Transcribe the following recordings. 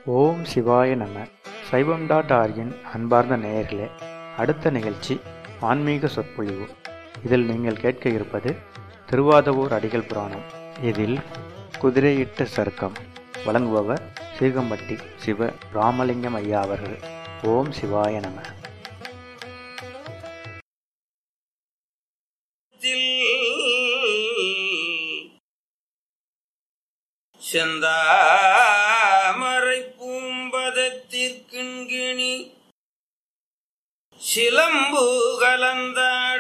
ஓம் சிவாய நம சைவம் டாட் ஆர்கின் அன்பார்ந்த நேயர்களே அடுத்த நிகழ்ச்சி ஆன்மீக சொற்பொழிவு இதில் நீங்கள் கேட்க இருப்பது திருவாதவூர் அடிகள் புராணம் இதில் குதிரையிட்ட சருக்கம் வழங்குபவர் சீகம்பட்டி சிவ ராமலிங்கம் ஐயா அவர்கள் ஓம் சிவாய நம செந்தாமரை பூம்பதத்திற்கிண்கிணி சிலம்பு கலந்தாட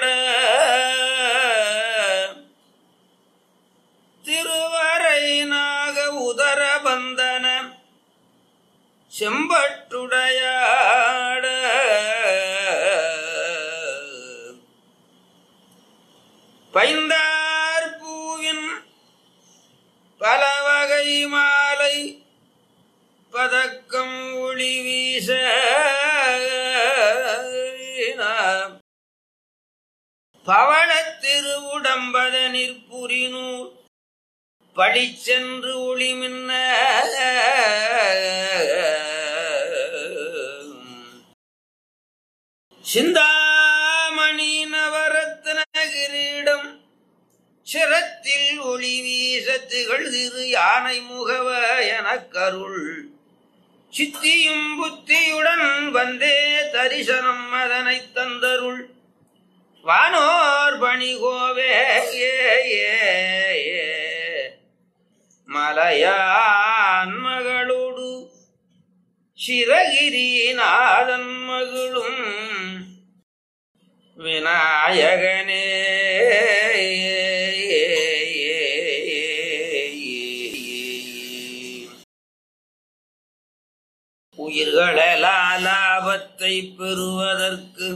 திருவரை நாக உதர பந்தன செம்பட்டுடையாட பைந்தார் பூவின் பல வகை மாலை பதக்கம் ஒளி வீச பவளத் திருவுடம்பத நிற்புரினூர் பழிச்சென்று ஒளி மின்ன சிந்தாமணி நவரத்ன கிரீடம் சிரத்தில் ஒளி வீச திகழ் திரு யானை முகவ எனக்கருள் சித்தியும் புத்தியுடன் வந்தே தரிசனம் அதனை தந்தருள் வானோர் பணிகோவே ஏ ஏ ஏ. மலையான் மகளோடு சிவகிரிநாதன் மகளும் விநாயகனே உயிர்களாலாபத்தை பெறுவதற்கு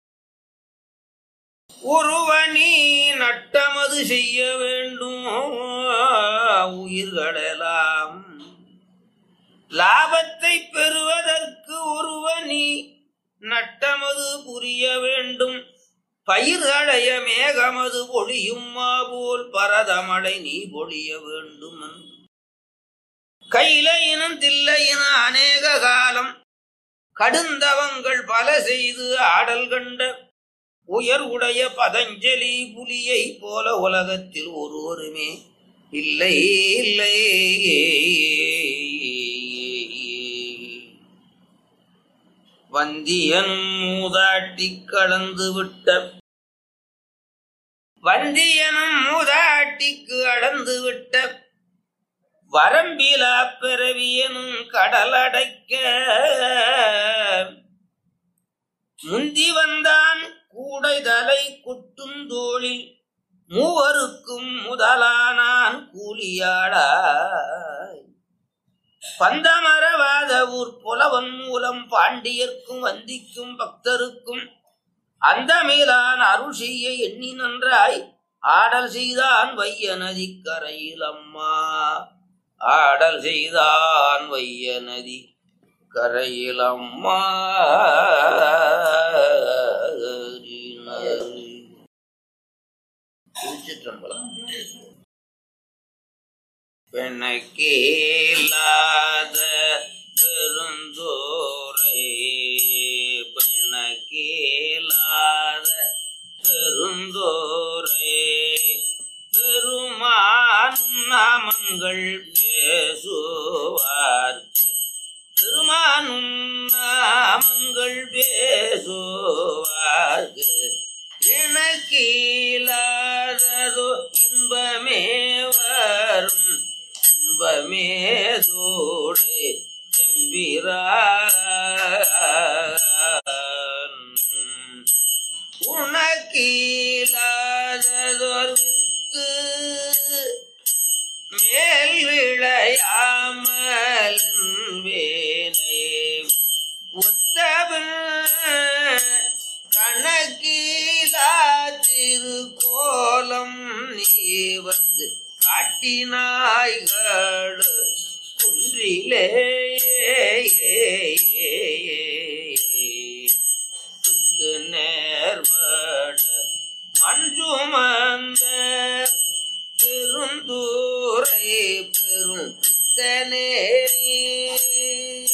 ஒருவனி நட்டமது செய்ய வேண்டும் உயிர்களெல்லாம் லாபத்தை பெறுவதற்கு ஒருவனி நட்டமது புரிய வேண்டும் பயிர்களைய மேகமது பொழியும்மா போல் பரதமழை நீ பொழிய வேண்டும் என்று கையிலையினும் தில்லையின அநேக காலம் கடுந்தவங்கள் பல செய்து ஆடல் கண்ட உயர் உடைய பதஞ்சலி புலியை போல உலகத்தில் ஒருவருமே இல்லை இல்லை வந்தியனும் மூதாட்டி கலந்து விட்ட வந்தியனும் மூதாட்டிக்கு அளந்து விட்ட வரம்பிலா பிறவியனும் கடலடைக்க முந்தி வந்தான் கூடைதலை குட்டுந்தோளில் மூவருக்கும் முதலானான் கூலியாடாய் பந்தமரவாத ஊர் புலவன் மூலம் பாண்டியர்க்கும் வந்திக்கும் பக்தருக்கும் அந்த மேலான் அருள் செய்ய எண்ணி நன்றாய் ஆடல் செய்தான் வைய நதி கரையில் அம்மா ஆடல் செய்தான் வைய நதி கரையில் அம்மா திருச்சிற்றம்பலம் பெணக்கேலாத பெருந்தோரை பெணக்கேலாத பெருந்தோரை பெருமானும் நாமங்கள் பேசுவார்க்கு பெருமானும் நாமங்கள் பேசுவார்க்கு எனக்கீலாததோ இன்பமே வரும் இன்பமே சூடை செம்பிரான் உனக்கீலாததோர் வித்து மேல் விளையாமலன் வேனை ஒத்தவன் கணக்கீலா திருக்கோலம் நீ வந்து காட்டினாய்கள் குன்றிலே சுத்து நேர்வட மஞ்சுமந்த பெருந்தூரை பெரும் பித்தனே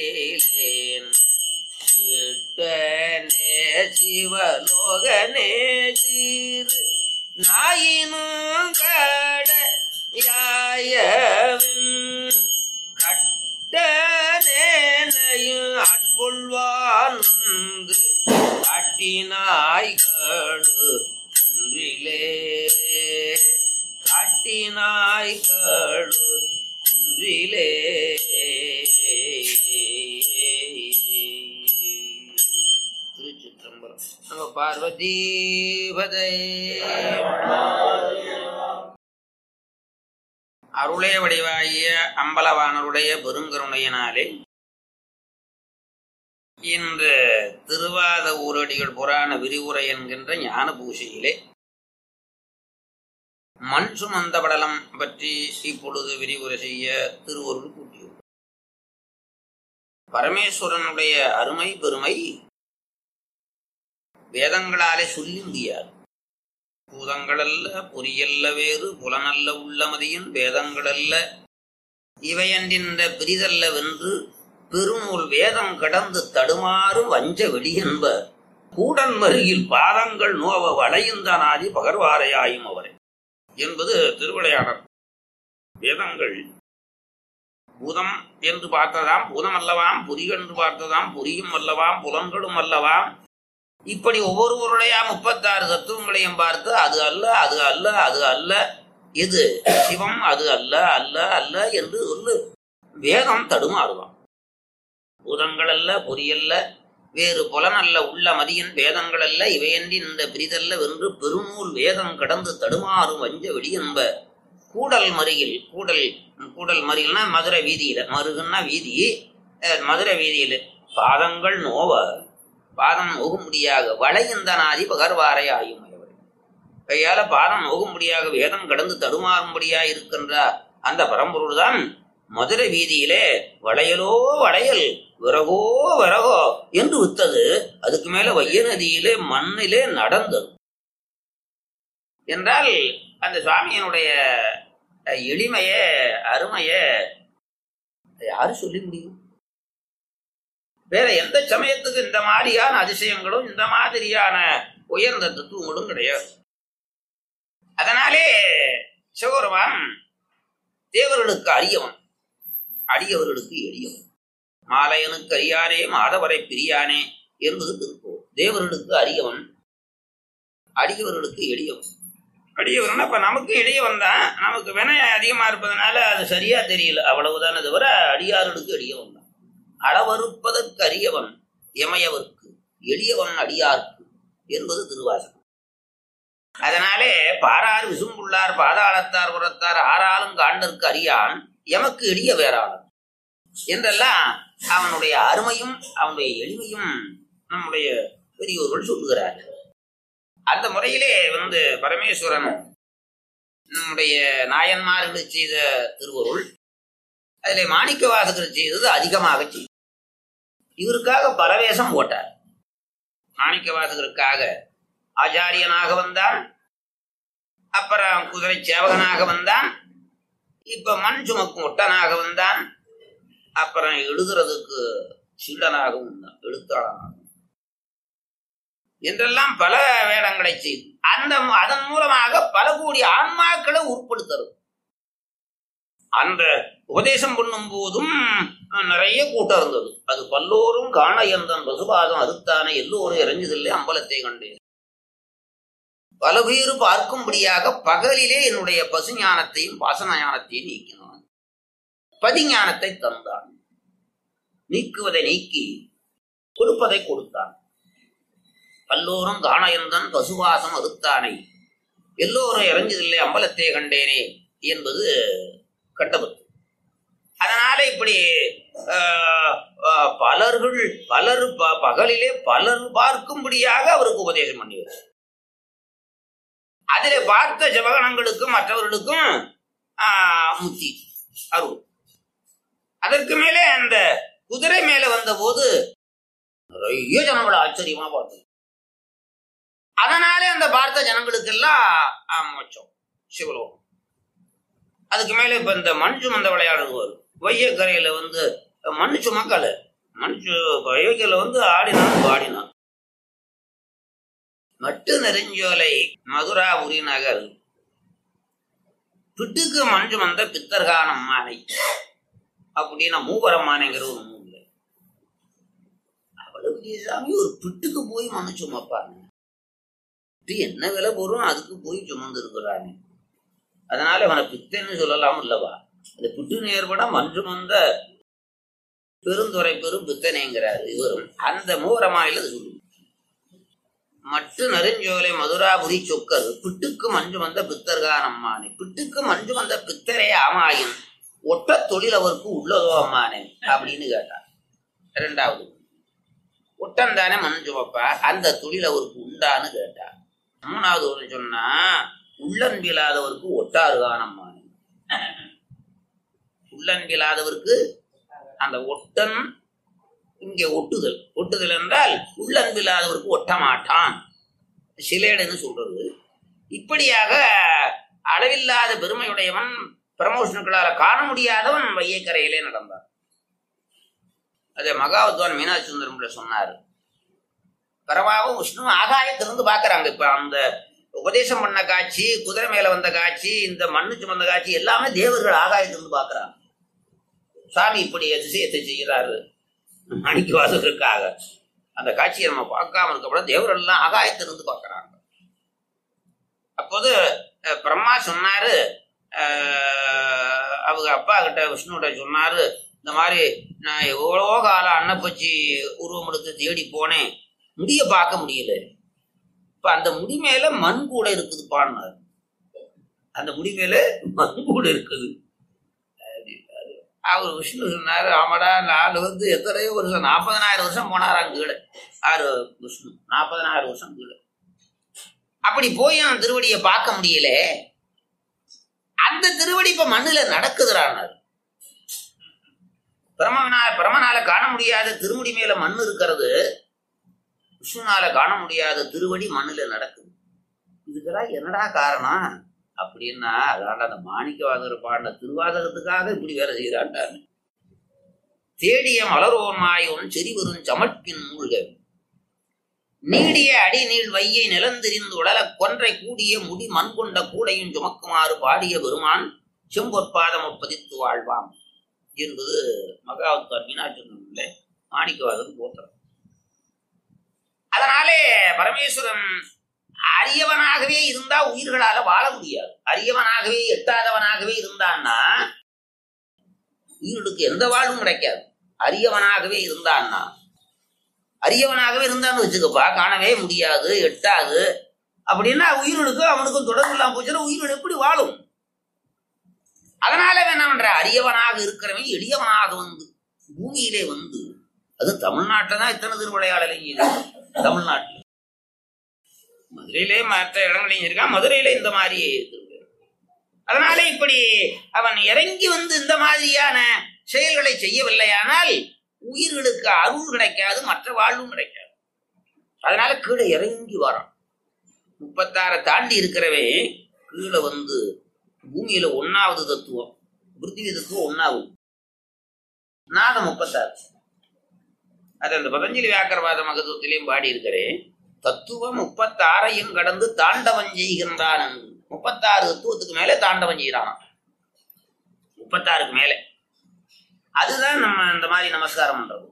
கேட்டேன் கேட்டனே சிவலோகனே சீரு நாயினும் கட யாயவின் கட்டனேனையும் ஆட்கொள்வான் வந்து காட்டினாய்களு குன்றிலே காட்டினாய்களு குன்றிலே திருச்சிற்றம்பலம் நம்ம பார்வதி பதை அருளே வடிவாகிய அம்பலவானருடைய பெருங்கருணையினாலே இன்று திருவாத ஊரடிகள் புராண விரிவுரை என்கின்ற ஞான பூசையிலே மண் சுமந்த படலம் பற்றி இப்பொழுது விரிவுரை செய்ய திருவருள் கூட்டியுள்ளார் பரமேஸ்வரனுடைய அருமை பெருமை வேதங்களாலே சொல்லி முடியாது பூதங்களல்ல பொறியல்ல வேறு புலனல்ல உள்ளமதியின் வேதங்களல்ல இவையன்றின்ற பிரிதல்ல வென்று பெருநூல் வேதம் கடந்து தடுமாறும் வஞ்ச வெளியென்ப கூடன் மருகில் பாதங்கள் நோவ வளையுந்தனாதி பகர்வாரையாயும் அவரே என்பது திருவிளையாடல் வேதங்கள் பூதம் என்று பார்த்ததாம் பூதம் அல்லவாம் பொறி என்று பார்த்ததாம் பொறியும் அல்லவாம் புலன்களும் அல்லவாம் இப்படி ஒவ்வொருவருடைய முப்பத்தாறு தத்துவங்களையும் பார்த்து அது அல்ல அது அல்ல அது அல்ல இது சிவம் அது அல்ல அல்ல அல்ல என்று சொல்லு வேதம் தடுமாறுவான் பூதங்கள் அல்ல பொறியல்ல வேறு புலனல்ல உள்ள மதியின் வேதங்கள் அல்ல இவையன்றி இந்த பிரிதல்ல வென்று பெருநூல் வேதம் கடந்து தடுமாறும் வஞ்ச வெடி என்ப கூடல் மறியில் கூடல் கூடல் மறியல்னா மதுரை வீதியில மருகுன்னா வீதி அஹ், மதுரை வீதியில பாதங்கள் நோவ பாதம் நோகும்படியாக வளையந்தனாதி பகர்வாரை ஆயும் கையால பாதம் நோகும்படியாக வேதம் கடந்து தடுமாறும்படியா இருக்கின்ற அந்த பரம்பொருள் தான் மதுரை வீதியிலே வளையலோ வளையல் விறகோ விறகோ என்று வித்தது அதுக்கு மேல வைய நதியிலே மண்ணிலே நடந்தது என்றால் அந்த சுவாமியினுடைய அஹ், எளிமைய அருமைய யாரு சொல்லி முடியும் வேற எந்த சமயத்துக்கு இந்த மாதிரியான அதிசயங்களும் இந்த மாதிரியான உயர்ந்த தத்துவங்களும் கிடையாது அதனாலே சிவபெருமான் தேவர்களுக்கு அரியவன் அடியவர்களுக்கு எளியவன் மாலையனுக்கு அறியானே மாதவரை பிரியானே என்பது திருப்போம் தேவர்களுக்கு அரியவன் அடியவர்களுக்கு எளியவன் அடியவன் அப்ப நமக்கு எளியவன் தான் நமக்கு வினயம் அதிகமா இருப்பதனால அது சரியா தெரியல அவ்வளவுதானே தவிர அடியார்களுக்கு எளியவன் தான் அளவறுப்பதற்கு அரியவன் எமையவர்க்கு எளியவன் அடியார்க்கு என்பது திருவாசகம் அதனாலே பாரார் விசும்புள்ளார் பாதாளத்தார் புறத்தார் ஆறாலும் காண்டற்கு அறியான் எமக்கு எளிய வேறாளன் என்றெல்லாம் அவனுடைய அருமையும் அவனுடைய எளிமையும் நம்முடைய பெரியோர்கள் சொல்லுகிறார்கள் அந்த முறையிலே வந்து பரமேஸ்வரன் நம்முடைய நாயன்மார்கள் செய்த திருவருள் அதிலே மாணிக்க வாசகர் செய்தது அதிகமாக செய்யும் இவருக்காக பரவேசம் போட்டார் மாணிக்க வாசகருக்காக ஆச்சாரியனாக வந்தான் அப்புறம் குதிரை சேவகனாக வந்தான் இப்ப மண் சுமக்கும் ஒட்டனாக வந்தான் அப்புறம் எழுதுறதுக்கு சீடனாகவும் வந்தான் எழுத்தாளனாக என்றெல்லாம் பல வேடங்களை செய்து அந்த அதன் மூலமாக பல கோடி ஆன்மாக்களை உட்படுத்துறது அந்த உபதேசம் பண்ணும் போதும் நிறைய கூட்டம் இருந்தது அது பல்லோரும் காண எந்தன் பசுபாதம் அதுத்தானே எல்லோரும் இறஞ்சதில்லை அம்பலத்தை கண்டேன் பல பேர் பார்க்கும்படியாக பகலிலே என்னுடைய பசு ஞானத்தையும் பாசன ஞானத்தையும் நீக்கினான் பதிஞானத்தை தந்தான் நீக்குவதை நீக்கி கொடுப்பதை கொடுத்தான் பல்லோரும் காணயந்தன் பசுவாசம் அறுத்தானை எல்லோரும் இறஞ்சதில்லை அம்பலத்தை கண்டேனே என்பது கட்டபத்து அதனால இப்படி ஆஹ், ஆஹ், பலர்கள் பலர் ப- பகலிலே பலர் பார்க்கும்படியாக அவருக்கு உபதேசம் பண்ணி வச்சார். அதிலே பார்த்த ஜபகணங்களுக்கும் மற்றவர்களுக்கும் ஆஹ், முக்தி அருள் அதற்கு மேலே அந்த குதிரை மேல வந்த போது நிறைய ஜனங்களை ஆச்சரியமா பார்த்தோம் அதனாலே அந்த பார்த்த ஜனங்களுக்கெல்லாம் ஆஹ், மோட்சம் சிவலோகம் அதுக்கு மேல இப்ப இந்த மண் சுமந்த விளையாடுவார் வையக்கரையில வந்து மண் சுமக்கல மனுஷ அயோக்கியில வந்து ஆடினான் பாடினான் மட்டு நெருஞ்சோலை மதுராபுரி நகர் பிட்டுக்கு மஞ்சு வந்த பித்தர்கானம் மானை அப்படின்னா மூவரமானைங்கிற ஒரு நூல் அவ்வளவு பெரிய சாமி ஒரு பிட்டுக்கு போய் மனு சுமப்பாங்க இது என்ன விலை போறோம் அதுக்கு போய் சுமந்து இருக்கிறானே அதனால அவனை பித்தன்னு சொல்லலாம் இல்லவா அந்த பிட்டு நேர்பட மஞ்சு வந்த பெருந்துறை பெரும் பித்தனைங்கிறாரு இவரும் அந்த மூவரமாயில அது சொல்லு மட்டு நெருஞ்சோலை மதுராபுரி சொக்கர் பிட்டுக்கு மஞ்சு வந்த பித்தர்கான் அம்மானே பிட்டுக்கு மஞ்சு வந்த பித்தரே ஆமாயின் ஒட்ட தொழில் அவருக்கு உள்ளதோ அம்மானே அப்படின்னு கேட்டார் இரண்டாவது ஒட்டம் தானே மஞ்சு வைப்பா அந்த தொழில் அவருக்கு உண்டான்னு கேட்டார் மூணாவது ஒரு சொன்னா உள்ளன்பில்லாதவருக்கு ஒட்டாருகான் அம்மானே உள்ளன்பில்லாதவருக்கு அந்த ஒட்டன் இங்கே ஒட்டுதல் ஒட்டுதல் என்றால் உள்ளன்பில்லாதவருக்கு ஒட்ட மாட்டான் சிலேடுன்னு சொல்றது இப்படியாக அளவில்லாத பெருமையுடையவன் பிரமோஷனுக்களால காண முடியாதவன் வையக்கரையிலே நடந்தான் அதை மகாவத்வான் மீனாட்சி சுந்தரம் சொன்னார் பரவாவும் விஷ்ணு ஆகாயத்திலிருந்து பாக்குறாங்க இப்ப அந்த உபதேசம் பண்ண காட்சி குதிரை மேல வந்த காட்சி இந்த மண்ணு சுமந்த காட்சி எல்லாமே தேவர்கள் ஆகாயத்திலிருந்து பாக்குறாங்க சாமி இப்படி அதிசயத்தை செய்கிறாரு மாணிக்கவாசகருக்காக அந்த காட்சியை நம்ம பார்க்காம இருக்கப்பட தேவர்கள் எல்லாம் ஆகாயத்திலிருந்து பார்க்கறாங்க அப்போது அஹ், பிரம்மா சொன்னாரு அஹ், அவங்க அப்பா கிட்ட விஷ்ணுகிட்ட சொன்னாரு இந்த மாதிரி நான் எவ்வளோ காலம் அன்னப்பச்சி உருவம் எடுத்து தேடி போனேன் முடிய பார்க்க முடியல இப்ப அந்த முடி மேல மண் கூட இருக்குதுப்பான்னாரு அந்த முடி மேல மண் கூட இருக்குது அப்படின்னாரு. அவர் விஷ்ணு சொன்னாரு ஆமாடா நாலு வந்து எத்தனையோ வருஷம் நாற்பதனாயிரம் வருஷம் போனாராம் கீழே ஆறு விஷ்ணு நாற்பதனாயிரம் வருஷம் கீழே அப்படி போய் அவன் திருவடியை பார்க்க முடியல அந்த திருவடி இப்ப மண்ணுல நடக்குதுறானாரு பிரமனா பிரமனால காண முடியாத திருமுடி மேல மண் இருக்கிறது விஷ்ணுனால காண முடியாத திருவடி மண்ணுல நடக்குது இதுக்கெல்லாம் என்னடா காரணம் அப்படின்னா அதாண்ட அந்த மாணிக்கவாதகர் பாடின திருவாதகத்துக்காக இப்படி வேலை செய்யறாண்டாரு தேடிய மலரோன்மாயோன் செறிவரும் சமட்பின் மூழ்க நீடிய அடி நீள் வையை நிலந்தெறிந்து உடல கொன்றை கூடிய முடி மண் கொண்ட கூடையும் சுமக்குமாறு பாடிய பெருமான் செம்பொற்பாதம் பதித்து வாழ்வாம் என்பது மகாவத்தார் மீனாட்சி மாணிக்கவாதர் போத்திரம் அதனாலே பரமேஸ்வரன் அரியவனாகவே இருந்தா உயிர்களால வாழ முடியாது அரியவனாகவே எட்டாதவனாகவே இருந்தான்னா உயிர்களுக்கு எந்த வாழ்வும் கிடைக்காது அரியவனாகவே இருந்தான்னா அரியவனாகவே இருந்தான்னு வச்சுக்கப்பா காணவே முடியாது எட்டாது அப்படின்னா உயிர்களுக்கு அவனுக்கும் தொடர்பு இல்லாம போச்சுன்னா உயிர்கள் எப்படி வாழும் அதனால அவன் என்ன பண்ற அரியவனாக இருக்கிறவன் எளியவனாக வந்து பூமியிலே வந்து அது தமிழ்நாட்டில் தான் இத்தனை திருவிளையாடலைங்க தமிழ்நாட்டில் மதுரையிலே மற்ற இடங்களையும் இருக்கான் மதுரையில இந்த மாதிரி இருக்கு அதனால இப்படி அவன் இறங்கி வந்து இந்த மாதிரியான செயல்களை செய்யவில்லையானால் உயிர்களுக்கு அருள் கிடைக்காது மற்ற வாழ்வும் கிடைக்காது அதனால கீழே இறங்கி வரான் முப்பத்தாறை தாண்டி இருக்கிறவே கீழே வந்து பூமியில ஒன்னாவது தத்துவம் பிருத்திவி தத்துவம் ஒன்னாவது நாதம் முப்பத்தாறு அது அந்த பதஞ்சலி வியாக்கரவாத மகத்துவத்திலையும் பாடி இருக்கிறேன் தத்துவம் முப்பத்தாறையும் கடந்து தாண்டவம் செய்கின்றான் என்று. முப்பத்தாறு தத்துவத்துக்கு மேலே தாண்டவம் செய்யறான் முப்பத்தாறுக்கு மேலே அதுதான் நம்ம இந்த மாதிரி நமஸ்காரம் பண்றது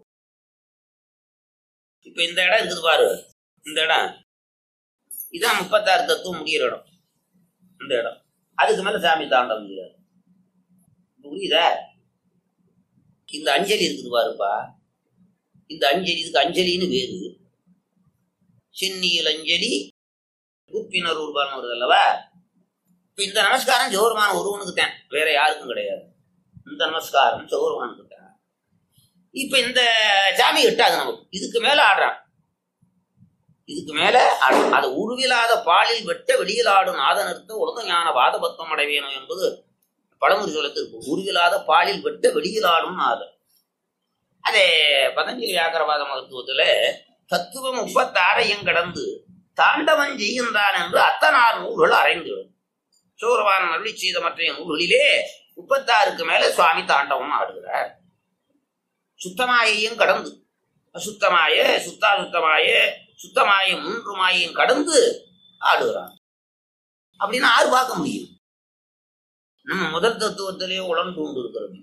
இப்ப இந்த இடம் இருக்குது பாரு இந்த இடம் இதான் முப்பத்தாறு தத்துவம் முடியிற இடம் இந்த இடம் அதுக்கு மேல சாமி தாண்டவம் செய்யாது புரியுதா இந்த அஞ்சலி இருக்குது பாருப்பா இந்த அஞ்சலி இதுக்கு அஞ்சலின்னு வேறு சென்னியில் அஞ்சலி உப்பினர் உருவான்னு வருது அல்லவா இப்ப இந்த நமஸ்காரம் ஜோருமான ஒருவனுக்கு தான் வேற யாருக்கும் கிடையாது இந்த நமஸ்காரம் சௌரவானுக்கு தான் இப்ப இந்த சாமி எட்டாது நமக்கு இதுக்கு மேல ஆடுறான் இதுக்கு மேல ஆடுறான். அது உருவிலாத பாலில் வெட்ட வெளியில் ஆடும் நாதனர்த்த உலக ஞான வாதபத்தம் அடைவேணும் என்பது பழமொழி சொல்லத்திற்கு உருவிலாத பாலில் வெட்ட வெளியில் ஆடும் நாதன் அதே பதஞ்சலி வியாக்கரவாத மகத்துவத்துல தத்துவம் முப்பத்தாறையும் கடந்து தாண்டவன் செய்கின்றான் என்று அத்தனார் நூல்கள் அறைந்துவிடும் சூரவான் அருளி செய்த மற்ற நூல்களிலே முப்பத்தாறுக்கு மேல சுவாமி தாண்டவம் ஆடுகிறார் சுத்தமாயையும் கடந்து அசுத்தமாய சுத்தாசுத்தமாய சுத்தமாய மூன்று மாயையும் கடந்து ஆடுகிறான் அப்படின்னு ஆறு பார்க்க முடியும் நம்ம முதல் தத்துவத்திலேயே உழந்து கொண்டு இருக்கிறோம்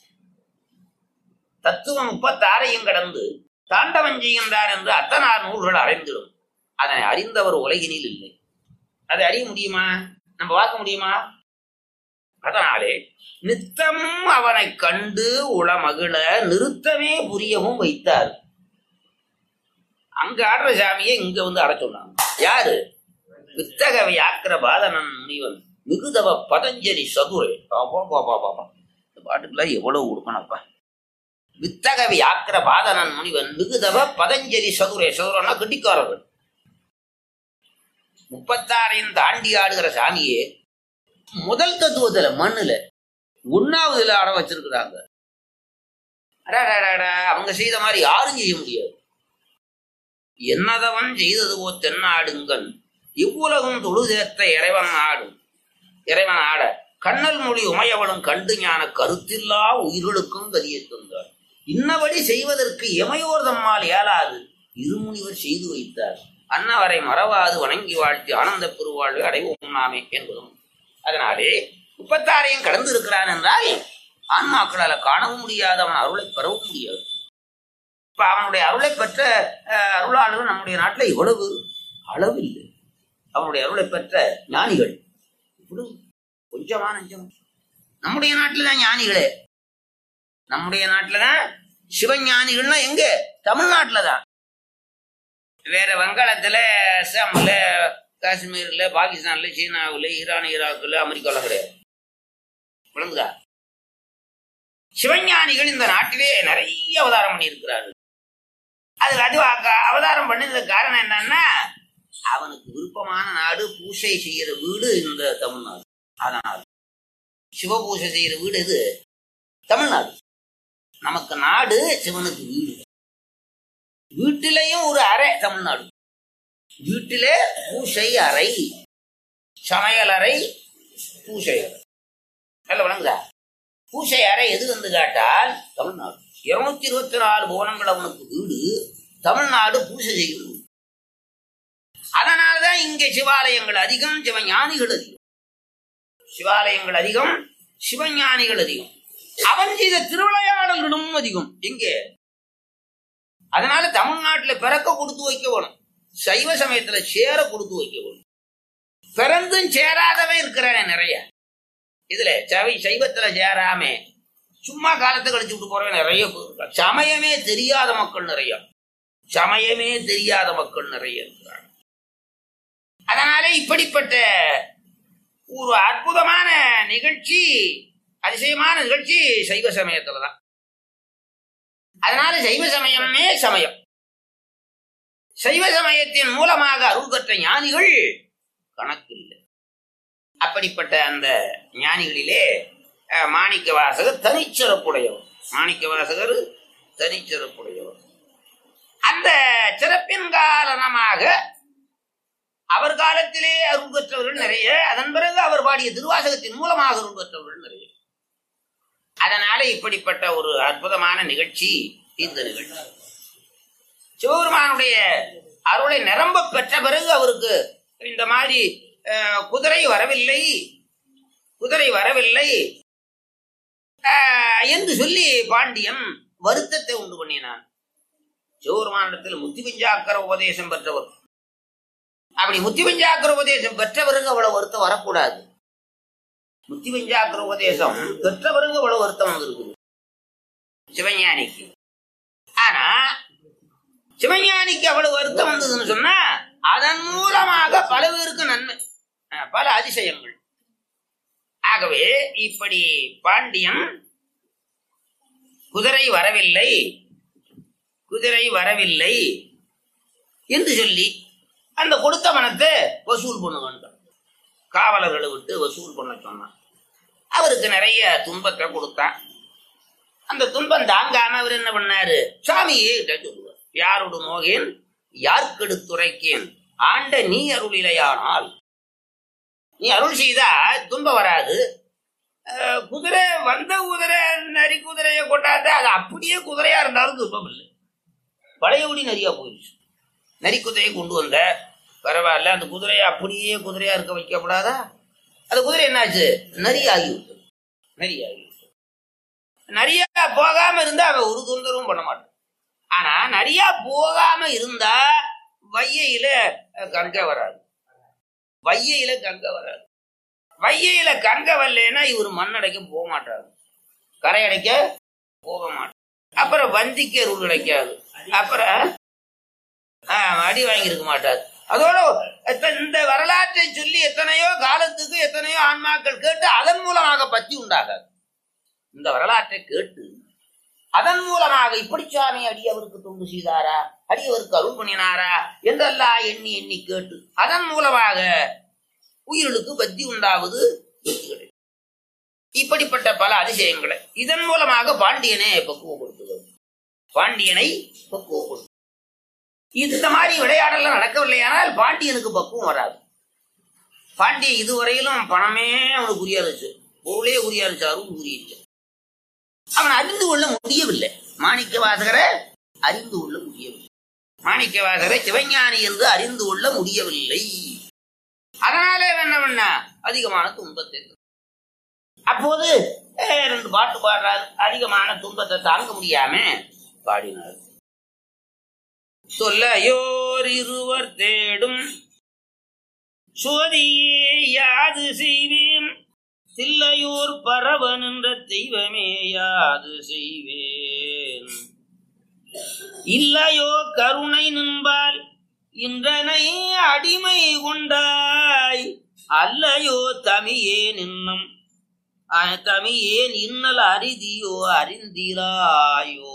தத்துவம் முப்பத்தாறையும் கடந்து தாண்டவம் செய்கின்றார் என்று அத்தனார் நூல்கள் அறிந்திடும் அதனை அறிந்தவர் உலகினில் இல்லை அதை அறிய முடியுமா நம்ம பார்க்க முடியுமா அதனாலே நித்தமும் அவனை கண்டு உளமகிழ நிறுத்தமே புரியவும் வைத்தார் அங்க ஆடுற சாமியை இங்க வந்து அட சொன்னாங்க யாரு வித்தகவை ஆக்கிர பாதனன் முனிவன் மிகுதவ பதஞ்சலி சதுரை பாப்பா பாப்பா பாப்பா இந்த பாட்டுக்குலாம் எவ்வளவு கொடுக்கணும்ப்பா வித்தகவி ஆக்கிர பாதனன் முனிவன் மிகுதவ பதஞ்சலி சதுரை சதுரன்னா கட்டிக்காரர்கள் முப்பத்தாறையும் தாண்டி ஆடுகிற சாமியே முதல் தத்துவத்துல மண்ணுல ஒன்னாவதுல ஆட வச்சிருக்கிறாங்க அடாடாடாடா, அவங்க செய்த மாதிரி யாரும் செய்ய முடியாது என்னதவன் செய்தது போ தென்னாடுங்கன் இவ்வுலகும் தொழுதேத்த இறைவன் ஆடும் இறைவன் ஆட கண்ணல் மொழி உமையவளும் கண்டு ஞான கருத்தில்லா உயிர்களுக்கும் கதியை தந்தார் இன்னபடி செய்வதற்கு எமையோர் தம்மால் இயலாது இருமுனிவர் செய்து வைத்தார் அன்னவரை மறவாது வணங்கி வாழ்த்தி ஆனந்த பெருவாழ்வை அடைவோம் நாமே என்பதும் அதனாலே முப்பத்தாறையும் கடந்து இருக்கிறான் என்றால் ஆன்மாக்களால காணவும் முடியாது அவன் அருளை பெறவும் முடியாது இப்ப அவனுடைய அருளை பெற்ற அஹ், அருளாளர்கள் நம்முடைய நாட்டில் இவ்வளவு அளவில்லை அவனுடைய அருளை பெற்ற ஞானிகள் இவ்வளவு கொஞ்சமா நஞ்சம் நம்முடைய நாட்டில் தான் ஞானிகளே நம்முடைய நாட்டில் தான் சிவஞானிகள்னா எங்க தமிழ்நாட்டில் தான் வேற வங்காளத்துல அஸ்ஸாம்ல காஷ்மீர்ல பாகிஸ்தான்ல சீனாவுல ஈரான் ஈராக்குல அமெரிக்கால கிடையாது விளங்குதா சிவஞானிகள் இந்த நாட்டிலே நிறைய அவதாரம் பண்ணியிருக்கிறார்கள் அது அது அ- அவதாரம் பண்ணதுக்கு காரணம் என்னன்னா அவனுக்கு விருப்பமான நாடு பூசை செய்யற வீடு இந்த தமிழ்நாடு அதனால் சிவபூசை செய்யற வீடு இது தமிழ்நாடு நமக்கு நாடு சிவனுக்கு வீடு வீட்டிலேயும் ஒரு அறை தமிழ்நாடு வீட்டிலே பூசை அறை சமையல் அறை பூசை அறை நல்ல வணங்குதா பூசை அறை எது வந்து கேட்டால் தமிழ்நாடு இருநூத்தி இருபத்தி நாலு புவனங்கள் அவனுக்கு வீடு தமிழ்நாடு பூசை செய்யும் வீடு. அதனால்தான் இங்க சிவாலயங்கள் அதிகம் சிவஞானிகள் அதிகம் சிவாலயங்கள் அதிகம் சிவஞானிகள் அதிகம் அவன் செய்த திருவிளையாடல்களும் அதிகம் எங்கே அதனால தமிழ்நாட்டுல பிறக்க கொடுத்து வைக்க வேணும் சைவ சமயத்துல சேர கொடுத்து வைக்க வேணும் பிறந்தும் சேராதவன் இருக்கிறானே நிறைய இதுல சவை சைவத்துல சேராம சும்மா காலத்தை கழிச்சு விட்டு போறவன் நிறைய பேர் இருக்காங்க. சமயமே தெரியாத மக்கள் நிறைய சமயமே தெரியாத மக்கள் நிறைய இருக்கிறாங்க அதனால இப்படிப்பட்ட ஒரு அற்புதமான நிகழ்ச்சி அதிசயமான நிகழ்ச்சி சைவ சமயத்துல தான் அதனால சைவ சமயமே சமயம் சைவ சமயத்தின் மூலமாக அருள் பெற்ற ஞானிகள் கணக்கில்லை அப்படிப்பட்ட அந்த ஞானிகளிலே அஹ், மாணிக்க வாசகர் தனிச்சிறப்புடையவர் மாணிக்க வாசகர் தனிச்சிறப்புடையவர் அந்த சிறப்பின் காரணமாக அவர் காலத்திலே அருள் பெற்றவர்கள் நிறைய அதன் பிறகு அவர் பாடிய திருவாசகத்தின் மூலமாக அருள் பெற்றவர்கள் நிறைய அதனால இப்படிப்பட்ட ஒரு அற்புதமான நிகழ்ச்சி இந்த நிகழ்ச்சி சிவபெருமானுடைய அருளை நிரம்ப பெற்ற பிறகு அவருக்கு இந்த மாதிரி அஹ், குதிரை வரவில்லை குதிரை வரவில்லை அஹ், என்று சொல்லி பாண்டியன் வருத்தத்தை உண்டு பண்ணினான் சிவபெருமானிடத்தில் முத்தி பஞ்சாக்கர உபதேசம் பெற்றவர் அப்படி முத்தி பஞ்சாக்கர உபதேசம் பெற்றவருக்கு அவ்வளவு வருத்தம் வரக்கூடாது முத்தி பஞ்சாக்கர உபதேசம் பெற்றவருக்கு அவ்வளவு வருத்தம் வந்திருக்குது சிவஞானிக்கு ஆனா சிவஞானிக்கு அவ்வளவு வருத்தம் வந்ததுன்னு சொன்னா அதன் மூலமாக பல பேருக்கு நன்மை அஹ், பல அதிசயங்கள் ஆகவே இப்படி பாண்டியன் குதிரை வரவில்லை குதிரை வரவில்லை என்று சொல்லி அந்த கொடுத்த பணத்தை வசூல் பண்ணுவான் காவலர்களை விட்டு வசூல் பண்ண சொன்னான் அவருக்கு நிறைய துன்பத்தை கொடுத்தான் அந்த துன்பம் தாங்காம அவர் என்ன பண்ணாரு சாமியே கிட்ட சொல்லுவார் யாரோடு நோகேன் யார்க்கெடுத்துரைக்கேன் ஆண்ட நீ அருளிலையானால் நீ அருள் செய்தா துன்பம் வராது அஹ், குதிரை வந்த குதிரை நரி குதிரையை கொண்டாந்து அது அப்படியே குதிரையா இருந்தாலும் துன்பம் இல்லை பழையபடி நரியா போயிடுச்சு நரி குதிரையை கொண்டு வந்த பரவாயில்ல அந்த குதிரையை அப்படியே குதிரையா இருக்க வைக்கப்படாதா அந்த குதிரை என்னாச்சு நரி ஆகிவிட்டது நரி ஆகிவிட்டது நரியா போகாம இருந்தா அவன் ஒரு தொந்தரவும் பண்ண மாட்டான் ஆனா நரியா போகாம இருந்தா வையையில அஹ், கங்கை வராது வையையில கங்கை வராது வையையில கங்கை வரலன்னா இவர் மண்ணடைக்க போக மாட்டாரு கரை அடைக்க போக மாட்டார் அப்புறம் வந்திக்கு அருள் கிடைக்காது அப்புறம் ஆஹ், அடி வாங்கியிருக்க மாட்டார் அதோட எத்த- இந்த வரலாற்றை சொல்லி எத்தனையோ காலத்துக்கு எத்தனையோ ஆன்மாக்கள் கேட்டு அதன் மூலமாக பத்தி உண்டாகாது இந்த வரலாற்றை கேட்டு அதன் மூலமாக இப்படி சாமி அடியவருக்கு தொண்டு செய்தாரா அடியவருக்கு அருள் பண்ணினாரா என்றெல்லாம் எண்ணி எண்ணி கேட்டு அதன் மூலமாக உயிர்களுக்கு பத்தி உண்டாவது வெற்றி கிடைக்கும். இப்படிப்பட்ட பல அதிசயங்களை இதன் மூலமாக பாண்டியனை பக்குவப்படுத்துவது பாண்டியனை பக்குவப்படுத்து இந்த மாதிரி விளையாடலாம் நடக்கவில்லையானால் பாண்டியனுக்கு பக்குவம் வராது பாண்டியன் இதுவரையிலும் பணமே அவனுக்கு குறியா இருந்துச்சு பொருளே குறியா இருந்துச்சு அருள் குறியில்லை அவன் அறிந்து கொள்ள முடியவில்லை மாணிக்க வாசகரை அறிந்து கொள்ள முடியவில்லை மாணிக்க வாசகரை சிவஞானி என்று அறிந்து கொள்ள முடியவில்லை அதனாலே அவன் என்ன பண்ண அதிகமான துன்பத்தை தந்தார். அப்போது அஹ், ரெண்டு பாட்டு பாடுறாரு அதிகமான துன்பத்தை தாங்க முடியாம பாடினார் சொல்லையோர் இருவர் தேடும் சோதியே யாது செய்வேன் தில்லையூர் பரவ நின்ற தெய்வமே யாது செய்வேன் இல்லையோ கருணை நின்பால் இன்றனை அடிமை கொண்டாய் அல்லையோ தமியே நின்னும் அஹ், தமியேன் இன்னல் அரிதியோ அறிந்திராயோ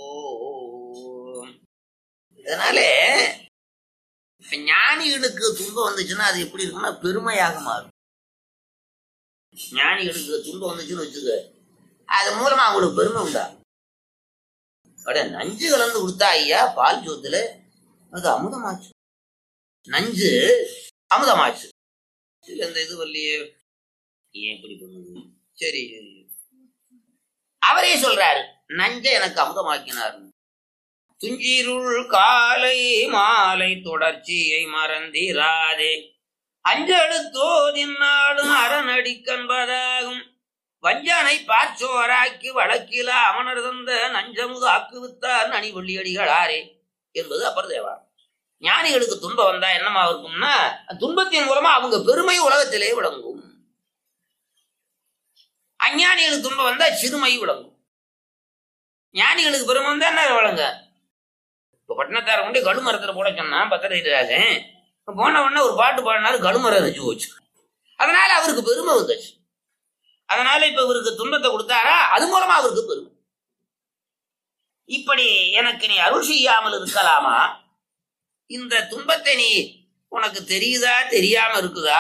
இதனால ஞானிகளுக்கு துன்பம் வந்துச்சுன்னா அது எப்படி இருக்கும்னா பெருமையாக மாறும் ஞானிகளுக்கு துன்பம் வந்துச்சுன்னு வச்சுக்க அது மூலமா அவங்களுக்கு பெருமை உண்டா அட நஞ்சு கலந்து கொடுத்தா ஐயா பால் சோத்துல அது அமுதமாச்சு நஞ்சு அமுதமாச்சு இல்ல இந்த இது வரலையே ஏன் இப்படி பண்ணுது சரி சரி. அவரே சொல்றாரு நஞ்சை எனக்கு அமுதமாக்கினார் துஞ்சிருள் காலை மாலை தொடர்ச்சியை மறந்திராதே அஞ்செழுத்தோதின்னாலும் அரணடிக்கன்பதாகும் வஞ்சனை பாச்சோராக்கி வழக்கில அமனர் தந்த நஞ்சமுது ஆக்குவித்தார் நனிவள்ளி அடிகளாரே என்பது அப்பர் தேவா ஞானிகளுக்கு துன்பம் வந்தா என்னமா இருக்கும்னா துன்பத்தின் மூலமா அவங்க பெருமை உலகத்திலே விளங்கும் அஞ்ஞானிகளுக்கு துன்பம் வந்தா சிறுமை விளங்கும் ஞானிகளுக்கு பெருமை வந்தா என்ன விளங்க இப்ப பட்டினத்தார கொண்டு கடுமரத்துல போட சொன்னா பத்திரிகைராஜன் போன உடனே ஒரு பாட்டு பாடினாரு கடுமரம் இருந்துச்சு போச்சு அதனால அவருக்கு பெருமை வந்துச்சு அதனால இப்ப இவருக்கு துன்பத்தை கொடுத்தாரா அது மூலமா அவருக்கு பெருமை இப்படி எனக்கு நீ அருள் செய்யாமல் இருக்கலாமா இந்த துன்பத்தை நீ உனக்கு தெரியுதா தெரியாம இருக்குதா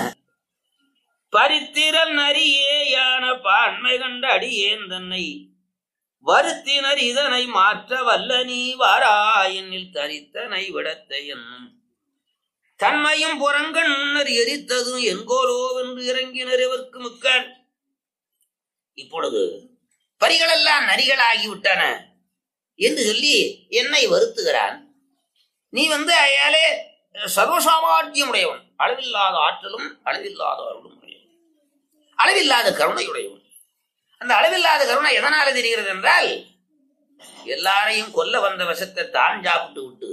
பரித்திரல் நரியே யான பான்மை கண்ட அடியேன் தன்னை வருத்தினர் இதனை மாற்ற வல்ல நீ வாராயனில் தரித்தனை விடத்தை என்னும் தன்மையும் புறங்கண் முன்னர் எரித்ததும் எங்கோலோ என்று இறங்கினர் இவர்க்கு முக்கான் இப்பொழுது பரிகளெல்லாம் நரிகளாகி விட்டன என்று சொல்லி என்னை வருத்துகிறான் நீ வந்து அயாலே சர்வசாமார்த்தியம் உடையவன் அளவில்லாத ஆற்றலும் அளவில்லாத அருளும் உடையவன் அளவில்லாத கருணையுடையவன் அந்த அளவில்லாத கருணை எதனால தெரிகிறது என்றால் எல்லாரையும் கொல்ல வந்த விஷத்தை தான் சாப்பிட்டு விட்டு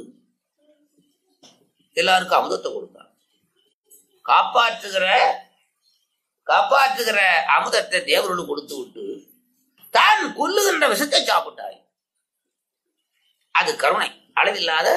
எல்லாருக்கும் அமுதத்தை கொடுத்தான் காப்பாற்றுகிற காப்பாற்றுகிற அமுதத்தை தேவர்களுக்கு கொடுத்து விட்டு தான் கொல்லுகின்ற விஷத்தை சாப்பிட்டாய் அது கருணை அளவில்லாத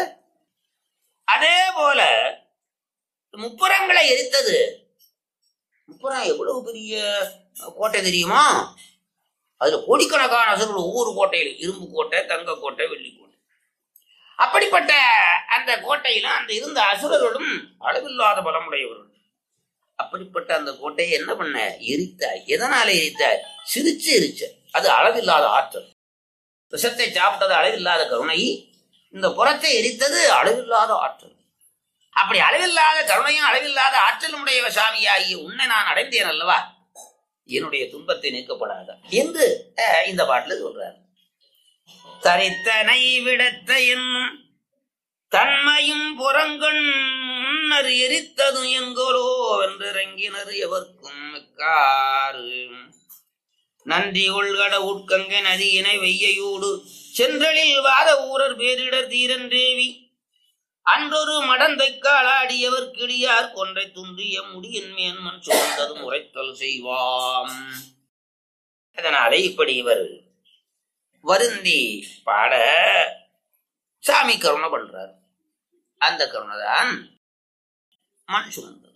அதே போல முப்புறங்களை எரித்தது முப்புறம் எவ்வளவு பெரிய கோட்டை தெரியுமா அதுல கோடிக்கணக்கான அசுரர்கள் ஒவ்வொரு கோட்டையிலும் இரும்பு கோட்டை தங்க கோட்டை வெள்ளி கோட்டை அப்படிப்பட்ட அந்த கோட்டையிலும் அந்த இருந்த அசுரர்களும் அளவில்லாத பலமுடையவர்கள் அப்படிப்பட்ட அந்த கோட்டையை என்ன பண்ண எரித்தாய் எதனால எரித்தாய் சிரிச்சு எரிச்ச அது அளவில்லாத ஆற்றல் விஷத்தை சாப்பிட்டது அளவில்லாத கருணை இந்த புறத்தை எரித்தது அளவில்லாத ஆற்றல் அப்படி அளவில்லாத கருணையும் அளவில்லாத ஆற்றலும் உடைய சாமியாகிய உன்னை நான் அடைந்தேன் அல்லவா என்னுடைய துன்பத்தை நீக்கப்படாதா என்று அஹ், இந்த பாட்டுல சொல்றார் தரித்தனை விடத்த என்னும் தன்மையும் புறங்கண் முன்னர் எரித்ததும் என்கோலோ வென்றிறங்கினர் எவர்க்கும் மிக்காறு நன்றி கொள்கட உட்கங்க நதியினை வெய்யோடு சென்றலில் வாத ஊரர் பேரிடர் தீரன்றேவி அன்றொரு மடந்தை காலாடியவர் கிளியார் கொன்றை துன்றிய முடியின் மேன்மன் சுமந்ததும் உரைத்தல் செய்வாம் அதனாலே இப்படி இவர் வருந்தி பாட சாமி கருணை பண்றார் அந்த கருணை தான் மண் சுமந்தது